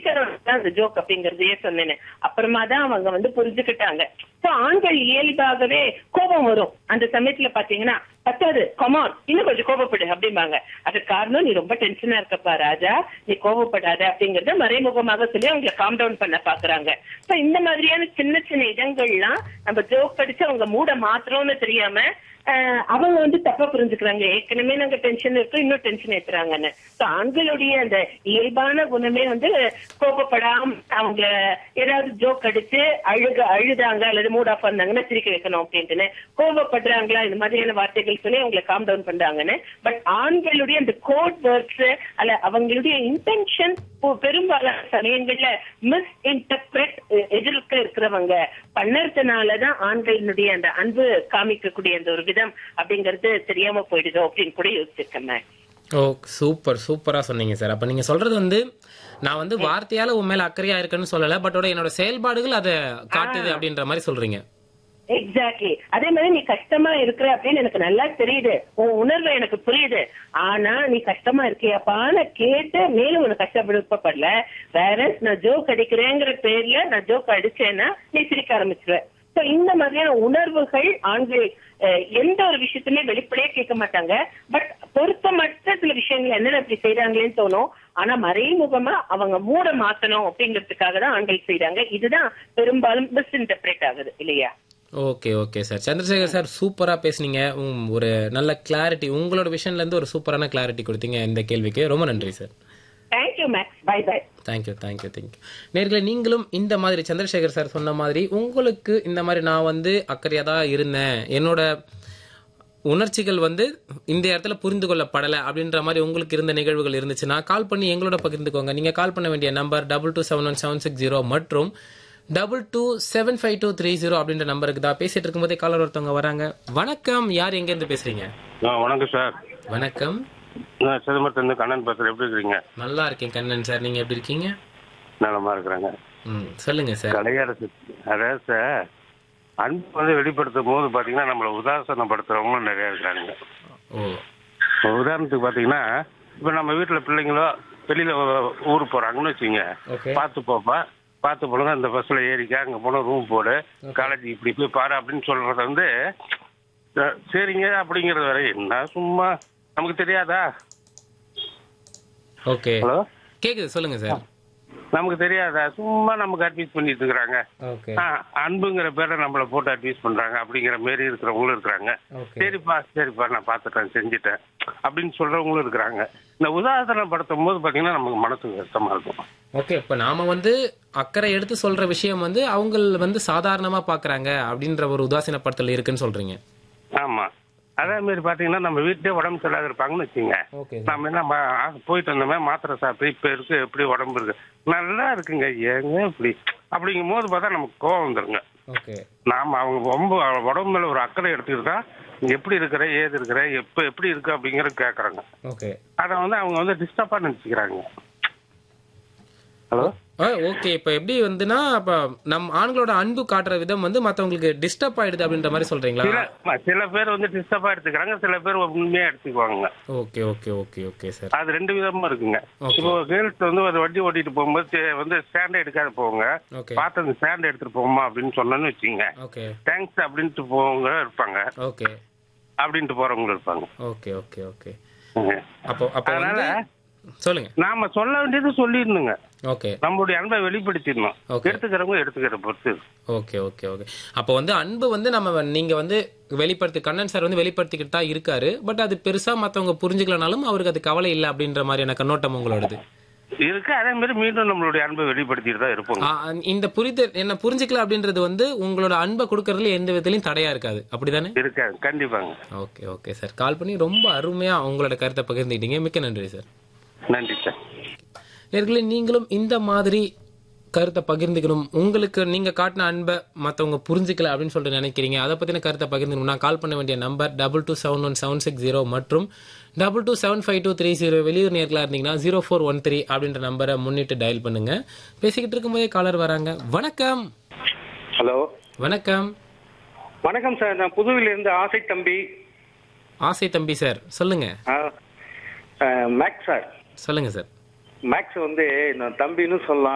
கேட்கறவங்க அந்த ஜோக் அப்படிங்கறதையே சொன்னேன் அப்புறமா தான் அவங்க வந்து புரிஞ்சுக்கிட்டாங்க சோ ஆண்கள் இயல்பாகவே கோபம் வரும் அந்த சமயத்துல பாத்தீங்கன்னா பத்தாது கமான் இன்னும் கொஞ்சம் கோபப்படு அப்படிம்பாங்க அதுக்கு காரணம் நீ ரொம்ப டென்ஷனா இருக்கப்பா ராஜா நீ கோபப்படாத அப்படிங்கறத மறைமுகமாக சொல்லி அவங்களை காம் டவுன் பண்ண பாக்குறாங்க சோ இந்த மாதிரியான சின்ன சின்ன இடங்கள்லாம் நம்ம ஜோக் அடிச்சு அவங்க மூட மாத்திரம்னு தெரியாம ஆஹ் அவங்க வந்து தப்பா புரிஞ்சுக்கிறாங்க ஏற்கனவே நாங்க டென்ஷன் இருக்கோம் இன்னும் டென்ஷன் ஏத்துறாங்கன்னு So, ஆண்களுடைய அந்த இயல்பான குணமே வந்து கோபப்படாம அவங்க ஏதாவது ஜோக் அடிச்சு அழுக அழுதாங்க அல்லது மூட் ஆஃப் பண்ணாங்கன்னா சிரிக்க வைக்கணும் அப்படின்ட்டுன்னு கோபப்படுறாங்களா இந்த மாதிரியான வார்த்தைகள் சொல்லி அவங்களை காம் டவுன் பண்றாங்கன்னு பட் ஆண்களுடைய அந்த கோட் வேர்ட்ஸ் அல்ல அவங்களுடைய இன்டென்ஷன் பெரும்பாலான சமயங்கள்ல மிஸ் இன்டர்பிரட் எதிர்க்க இருக்கிறவங்க பண்ணறதுனாலதான் ஆண்களினுடைய அந்த அன்பு காமிக்கக்கூடிய அந்த ஒரு விதம் அப்படிங்கறது தெரியாம போயிடுதோ அப்படின்னு கூட யோசிச்சிருக்கேன் மேம் ஓ சூப்பர் சூப்பரா சொன்னீங்க சார் அப்ப நீங்க சொல்றது வந்து நான் வந்து வார்த்தையால உன் மேல அக்கறையா இருக்கேன்னு சொல்லல பட் என்னோட செயல்பாடுகள் அதை காட்டுது அப்படின்ற மாதிரி சொல்றீங்க எக்ஸாக்ட்லி அதே மாதிரி நீ கஷ்டமா இருக்கிற அப்படின்னு எனக்கு நல்லா தெரியுது உன் உணர்வு எனக்கு புரியுது ஆனா நீ கஷ்டமா இருக்கியாப்பான்னு கேட்டு மேலும் உனக்கு கஷ்டப்படுப்படல வேற நான் ஜோக் அடிக்கிறேங்கிற பேர்ல நான் ஜோக் அடிச்சேன்னா நீ சிரிக்க ஆரம்பிச்சிருவ So, இந்த மாதிரியான உணர்வுகள் ஆண்கள் அஹ், எந்த ஒரு விஷயத்துலயே வெளிப்படையா கேட்க மாட்டாங்க பட் பொருத்தமற்ற சில விஷயங்கள் என்னென்ன இப்படி செய்யறாங்களேன்னு தோணும் ஆனா மறைமுகமா அவங்க மூட மாத்தணும் அப்படிங்கிறதுக்காக தான் ஆண்கள் செய்யறாங்க இதுதான் பெரும்பாலும் மிஸ் இன்டர்பிரேட் ஆகுது இல்லையா okay okay sir Chandrasekhar sir சூப்பரா பேசுனீங்க உம், ஒரு நல்ல கிளாரிட்டி உங்களோட விஷன்ல இருந்து ஒரு சூப்பரான கிளாரிட்டி கொடுத்தீங்க இந்த கேள்விக்கு ரொம்ப நன்றி sir thank you Max bye bye thank you thank you thank you நேர்களை நீங்களும் இந்த மாதிரி சந்திரசேகர் சார் சொன்ன மாதிரி உங்களுக்கு இந்த மாதிரி நான் வந்து அக்கறையாக தான் இருந்தேன் என்னோட உணர்ச்சிகள் வந்து இந்த இடத்துல புரிந்து கொள்ளப்படலை அப்படின்ற மாதிரி உங்களுக்கு இருந்த நிகழ்வுகள் இருந்துச்சுன்னா கால் பண்ணி எங்களோட பகிர்ந்துக்கோங்க நீங்க கால் பண்ண வேண்டிய number double two seven one seven six zero மற்றும் double two seven five two three zero அப்படின்ற நம்பருக்கு தான் பேசிட்டு இருக்கும்போதே காலர் ஒருத்தவங்க வராங்க வணக்கம் யார் எங்க இருந்து பேசுறீங்க ஆ வணக்கம் சார் வணக்கம் நான் சிதம்பரத்துலேருந்து கண்ணன் பேசுகிறேன் எப்படி இருக்கிறீங்க நல்லா இருக்கேன் கண்ணன் சார் நீங்க எப்படி இருக்கீங்க நலமா இருக்கிறாங்க ம் சொல்லுங்க சார் கலையரசு அதாவது சார் அன்பு வந்து வெளிப்படுத்தும் போது பார்த்தீங்கன்னா நம்மளை உதாசனப்படுத்துறவங்களும் நிறைய இருக்கிறாங்க ஓ இப்போ உதாரணத்துக்கு பார்த்தீங்கன்னா இப்போ நம்ம வீட்டில் பிள்ளைங்களோ வெளியில் ஊருக்கு போகிறாங்கன்னு வச்சுங்க ஓகே பார்த்து போப்பா பார்த்து போடுங்க அந்த பஸ்ஸில் ஏறிக்க அங்கே போன ரூம் போடு காலேஜ் இப்படி போய் பாரு அப்படின்னு சொல்றது வந்து அஹ், சரிங்க அப்படிங்கிறது வரை என்ன சும்மா நமக்கு தெரியாதா ஓகே ஹலோ கேக்குது சொல்லுங்க சார் நமக்கு தெரியாதா சும்மா நமக்கு அட்வைஸ் பண்ணிட்டு இருக்கிறாங்க ஓகே ஆ, அன்புங்கிற பேரை நம்மள போட்டு அட்வைஸ் பண்றாங்க அப்படிங்கிற மாரி இருக்கிறவங்களும் இருக்கிறாங்க ஓகே சரிப்பா சரிப்பா நான் பார்த்துட்டேன் செஞ்சுட்டேன் அப்படின்னு சொல்றவங்களும் இருக்கிறாங்க இந்த உதாரணப்படுத்தும் போது பாத்தீங்கன்னா நமக்கு மனசுக்கு கஷ்டமா இருக்கும் ஓகே இப்ப நாம வந்து அக்கறை எடுத்து சொல்ற விஷயம் வந்து அவங்க வந்து சாதாரணமா பாக்குறாங்க அப்படின்ற ஒரு உதாசீனப்படுத்தல் இருக்குன்னு சொல்றீங்க ஆமா அதே மாதிரி பாத்தீங்கன்னா நம்ம வீட்டிலே உடம்பு சரியில்லாத இருப்பாங்கன்னு வச்சுங்க ஓகே நம்ம என்ன மா- ஆ, போயிட்டு வந்தோமே மாத்திரை சாப்பிட்டு இப்ப இருக்கு எப்படி உடம்பு இருக்கு நல்லா இருக்குங்க ஏங்க இப்படி அப்படிங்கும் போது பார்த்தா நமக்கு கோவம் வந்துருங்க ஓகே நாம அவங்க ரொம்ப உடம்பு மேல ஒரு அக்கறை எடுத்துக்கிட்டா நீ எப்படி இருக்கிற ஏது இருக்கிற எப்ப எப்படி இருக்கு அப்படிங்கறது கேக்குறாங்க ஓகே அத வந்து அவங்க வந்து டிஸ்டர்பா நினைச்சுக்கிறாங்க ஹலோ ஓகே இப்ப எப்படி வந்துன்னா அப்ப நம் ஆண்களோட அன்பு காட்டுற விதம் வந்து மத்தவங்களுக்கு டிஸ்டர்ப் ஆயிடுது அப்படின்ற மாதிரி சொல்றீங்களா சில சில பேர் வந்து டிஸ்டர்பா எடுத்துக்கிறாங்க சில பேர் உண்மையா எடுத்துக்குவாங்க okay okay okay okay sir அது ரெண்டு விதமா இருக்குங்க Okay. இப்போ கேர்ள்ஸ் வந்து ஒரு வண்டி ஓட்டிட்டு போகும்போது சே- வந்து ஸ்டாண்ட் எடுக்காத போவாங்க ஓகே பார்த்து அந்த ஸ்டாண்ட் எடுத்துட்டு போகுமா அப்படின்னு சொன்னோன்னு வச்சுங்க ஓகே தேங்க்ஸ் அப்படின்ட்டு போவங்க இருப்பாங்க ஓகே அப்படின்ட்டு போறவங்க இருப்பாங்க ஓகே ஓகே ஓகே ம். அப்போ அப்போ வந்து சொல்லுங்க நாம சொல்ல வேண்டியது சொல்லிடணுங்க ஓகே நம்மளுடைய அன்பை வெளிப்படுத்திடணும் Okay. எடுத்துக்கிறவங்க எடுத்துக்கிற பொறுத்து ஓகே ஓகே ஓகே அப்போ வந்து அன்பு வந்து நம்ம நீங்க வந்து வெளிப்படுத்தி கண்ணன் சார் வந்து வெளிப்படுத்திக்கிட்டு தான் இருக்காரு பட் அது பெருசா மத்தவங்க புரிஞ்சுக்கலனாலும் அவருக்கு அது கவலை இல்லை அப்படின்ற மாதிரியான கண்ணோட்டம் உங்களோடது இருக்கு அதே மாதிரி மீண்டும் நம்மளுடைய அன்பை வெளிப்படுத்திட்டு தான் இருப்போங்க ஆ, இந்த புரிதல் என்ன புரிஞ்சுக்கல அப்படின்றது வந்து உங்களோட அன்பை கொடுக்கறதுல எந்த விதத்திலையும் தடையா இருக்காது அப்படிதானே இருக்காது கண்டிப்பாங்க ஓகே ஓகே சார் கால் பண்ணி ரொம்ப அருமையா உங்களோட கருத்தை பகிர்ந்துக்கிட்டீங்க மிக்க நன்றி சார் நன்றி சார் நேர்களே நீங்களும் இந்த மாதிரி கருத்தை பகிர்ந்துக்கணும் உங்களுக்கு நீங்க காட்டின அன்பை மத்தவங்க புரிஞ்சுக்கல அப்படின்னு சொல்லிட்டு நினைக்கிறீங்க அதை பத்தின கருத்தை பகிர்ந்துக்கணும்னா கால் பண்ண வேண்டிய number double two seven one seven six zero மற்றும் double two seven five two three zero வெளியூர் நேர்களா இருந்தீங்கன்னா ஜீரோ ஃபோர் ஒன் த்ரீ அப்படின்ற நம்பரை முன்னிட்டு டயல் பண்ணுங்க பேசிக்கிட்டு இருக்கும்போதே காலர் வராங்க வணக்கம் ஹலோ வணக்கம் வணக்கம் சார் நான் புதுவையில இருந்து ஆசை தம்பி ஆசை தம்பி சார் சொல்லுங்க ஆ, ஆ, மேக்ஸ் சார் சொல்லுங்க சார் மேக்ஸ் வந்து நான் தம்பின்னு சொல்லலாம்